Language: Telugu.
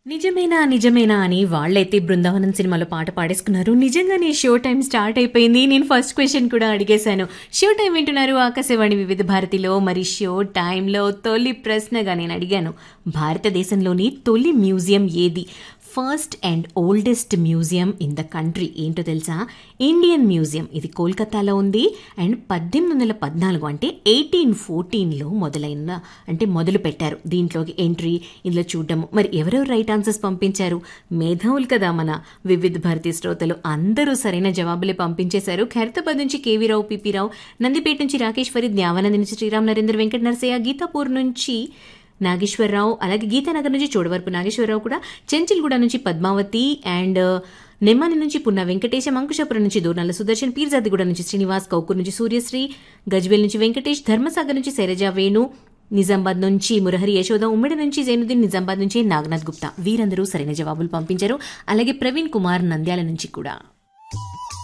నిజమేనా నిజమేనా అని వాళ్ళైతే బృందావనం సినిమాలో పాట పాడేసుకున్నారు నిజంగానే షో టైం స్టార్ట్ అయిపోయింది నేను ఫస్ట్ క్వశ్చన్ కూడా అడిగేశాను షో టైం వింటున్నారు ఆకాశవాణి వివిధ భారతిలో మరి షో టైంలో తొలి ప్రశ్నగా నేను అడిగాను భారతదేశంలోని తొలి మ్యూజియం ఏది first and oldest museum in the country ఏంటో తెలుసా ఇండియన్ మ్యూజియం ఇది కోల్కతాలో ఉంది అండ్ పద్దెనిమిది వందల పద్నాలుగు అంటే ఎయిటీన్ ఫోర్టీన్లో మొదలైన అంటే మొదలు పెట్టారు దీంట్లోకి ఎంట్రీ ఇందులో చూడడం మరి ఎవరెవరు రైట్ ఆన్సర్స్ పంపించారు మేధావులు కదా మన వివిధ భారతీ శ్రోతలు అందరూ సరైన జవాబులే పంపించేశారు ఖైరతాబాద్ నుంచి కేవీ రావు పిపి రావు నందిపేట నుంచి రాకేశ్వరి న్యావానంద నుంచి శ్రీరామ్ నరేంద్ర వెంకట నరసయ్య గీతాపూర్ నుంచి నాగేశ్వరరావు అలాగే గీతానగర్ నుంచి చోడవరపు నాగేశ్వరరావు కూడా చెంచిల్గూడ నుంచి పద్మావతి అండ్ నెమ్మాని నుంచి పున్న వెంకటేశం అంకుశాపురం నుంచి దూర్నాల సుదర్శన్ పీర్జాదిగూడ నుంచి శ్రీనివాస్ కౌకూర్ నుంచి సూర్యశ్రీ గజ్వేల్ నుంచి వెంకటేష్ ధర్మసాగర్ నుంచి శైలజ వేణు నిజామాబాద్ నుంచి మురహరి యశోద ఉమ్మడి నుంచి జైనుద్దీన్ నిజామాబాద్ నుంచి నాగనాథ్ గుప్తా వీరందరూ సరైన జవాబులు పంపించారు అలాగే ప్రవీణ్ కుమార్ నంద్యాల నుంచి కూడా